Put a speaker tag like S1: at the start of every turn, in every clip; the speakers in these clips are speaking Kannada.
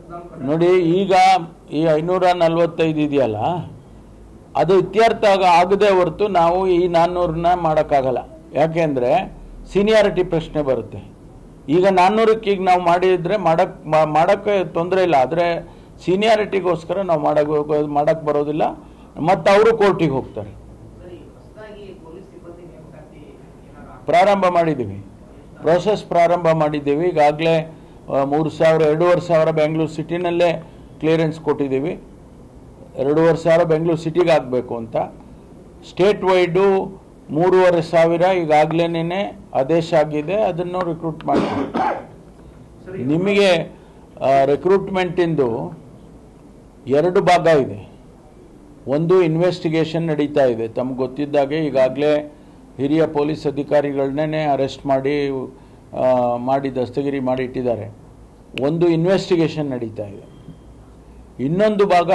S1: मतदान
S2: ನೋಡಿ ಈಗ ಈ ಐನೂರ ನಲ್ವತ್ತೈದು ಇದೆಯಲ್ಲ ಅದು ಇತ್ಯರ್ಥ ಆಗ- ಆಗದೆ ಹೊರತು ನಾವು ಈ ನಾನ್ನೂರನ್ನ ಮಾಡೋಕ್ಕಾಗಲ್ಲ ಯಾಕೆಂದರೆ ಸೀನಿಯಾರಿಟಿ ಪ್ರಶ್ನೆ ಬರುತ್ತೆ ಈಗ ನಾನ್ನೂರಕ್ಕೆ ಈಗ ನಾವು ಮಾಡಿದರೆ ಮಾಡಕ್ ಮಾ- ಮಾಡೋಕ್ಕೆ ತೊಂದರೆ ಇಲ್ಲ ಆದರೆ ಸೀನಿಯಾರಿಟಿಗೋಸ್ಕರ ನಾವು ಮಾಡಕ್ಕೆ ಮಾಡಕ್ಕೆ ಬರೋದಿಲ್ಲ ಮತ್ತು ಅವರು ಕೋರ್ಟಿಗೆ ಹೋಗ್ತಾರೆ
S1: ಸರಿ ಹೊಸದಾಗಿ ಪೊಲೀಸ್ ಸಿಬ್ಬಂದಿ ನೇಮಕಾತಿ ಏನಾರ
S2: ಪ್ರಾರಂಭ ಮಾಡಿದ್ದೀವಿ ಪ್ರೋಸೆಸ್ ಪ್ರಾರಂಭ ಮಾಡಿದ್ದೀವಿ ಈಗಾಗಲೇ ಮೂರು ಸಾವಿರ ಎರಡೂವರೆ ಸಾವಿರ ಬೆಂಗಳೂರು ಸಿಟಿನಲ್ಲೇ ಕ್ಲಿಯರೆನ್ಸ್ ಕೊಟ್ಟಿದ್ದೀವಿ ಎರಡೂವರೆ ಸಾವಿರ ಬೆಂಗಳೂರು ಸಿಟಿಗೆ ಆಗಬೇಕು ಅಂತ ಸ್ಟೇಟ್ ವೈಡು ಮೂರುವರೆ ಸಾವಿರ ಈಗಾಗಲೇ ಆದೇಶ ಆಗಿದೆ ಅದನ್ನು ರಿಕ್ರೂಟ್ ಮಾಡ್ತೀವಿ
S1: ಸರಿ
S2: ನಿಮಗೆ ರಿಕ್ರೂಟ್ಮೆಂಟಿಂದು ಎರಡು ಭಾಗ ಇದೆ ಒಂದು ಇನ್ವೆಸ್ಟಿಗೇಷನ್ ನಡೀತಾ ಇದೆ ತಮ್ಗೆ ಗೊತ್ತಿದ್ದಾಗೆ ಈಗಾಗಲೇ ಹಿರಿಯ ಪೊಲೀಸ್ ಅಧಿಕಾರಿಗಳನ್ನೇ ಅರೆಸ್ಟ್ ಮಾಡಿ ಆ, ಮಾಡಿ ದಸ್ತಗಿರಿ ಮಾಡಿ ಇಟ್ಟಿದ್ದಾರೆ ಒಂದು ಇನ್ವೆಸ್ಟಿಗೇಷನ್ ನಡೀತಾ ಇದೆ ಇನ್ನೊಂದು ಭಾಗ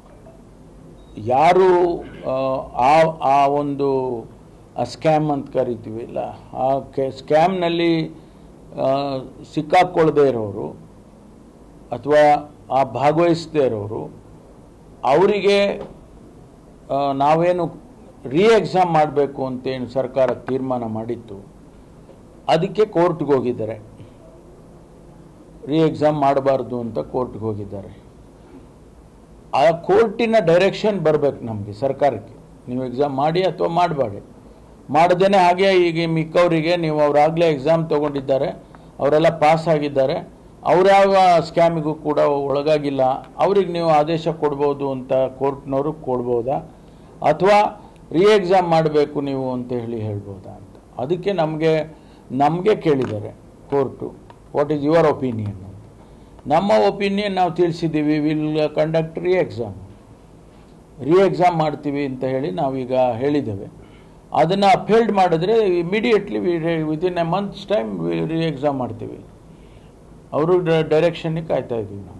S2: ಯಾರು ಆ, ಆ ಆ ಒಂದು ಸ್ಕ್ಯಾಮ್ ಅಂತ ಕರಿತೀವಿ ಇಲ್ಲ ಆ ಕೆ ಸ್ಕ್ಯಾಮ್ನಲ್ಲಿ ಸಿಕ್ಕಾಕ್ಕೊಳ್ಳದೆ ಇರೋರು ಅಥವಾ ಆ ಭಾಗವಹಿಸದೇ ಇರೋರು ಅವರಿಗೆ ಆ, ನಾವೇನು ರೀ ಎಕ್ಸಾಮ್ ಮಾಡಬೇಕು ಅಂತೇನು ಸರ್ಕಾರ ತೀರ್ಮಾನ ಮಾಡಿತ್ತು ಅದಕ್ಕೆ ಕೋರ್ಟ್ಗೆ ಹೋಗಿದ್ದಾರೆ ರೀ ಎಕ್ಸಾಮ್ ಮಾಡಬಾರ್ದು ಅಂತ ಕೋರ್ಟ್ಗೆ ಹೋಗಿದ್ದಾರೆ ಆ ಕೋರ್ಟಿನ ಡೈರೆಕ್ಷನ್ ಬರಬೇಕು ನಮಗೆ ಸರ್ಕಾರಕ್ಕೆ ನೀವು ಎಕ್ಸಾಮ್ ಮಾಡಿ ಅಥವಾ ಮಾಡಬೇಡಿ ಮಾಡದೇನೆ ಹಾಗೆ ಈಗ ಮಿಕ್ಕವರಿಗೆ ನೀವು ಅವರಾಗಲೇ ಎಕ್ಸಾಮ್ ತೊಗೊಂಡಿದ್ದಾರೆ ಅವರೆಲ್ಲ ಪಾಸ್ ಆಗಿದ್ದಾರೆ ಅವ್ರ್ಯಾವ ಸ್ಕ್ಯಾಮಿಗೂ ಕೂಡ ಒಳಗಾಗಿಲ್ಲ ಅವ್ರಿಗೆ ನೀವು ಆದೇಶ ಕೊಡ್ಬೋದು ಅಂತ ಕೋರ್ಟ್ನವರು ಕೊಡ್ಬೋದಾ ಅಥವಾ ರೀ ಎಕ್ಸಾಮ್ ಮಾಡಬೇಕು ನೀವು ಅಂತ ಹೇಳಿ ಹೇಳ್ಬೋದಾ ಅಂತ ಅದಕ್ಕೆ ನಮಗೆ ನಮಗೆ ಕೇಳಿದ್ದಾರೆ court what is your opinion ಅಂತ ನಮ್ಮ ಒಪಿನಿಯನ್ ನಾವು ತಿಳಿಸಿದ್ದೀವಿ will conduct re exam re exam ಮಾಡ್ತೀವಿ ಅಂತ ಹೇಳಿ ನಾವೀಗ ಹೇಳಿದ್ದೇವೆ ಅದನ್ನು ಅಪ್ಹೆಲ್ಡ್ ಮಾಡಿದ್ರೆ immediately within a months time re exam ಮಾಡ್ತೀವಿ ಅವರು ಡೈರೆಕ್ಷನ್ಗೆ ಕಾಯ್ತಾ ಇದ್ದೀವಿ ನಾವು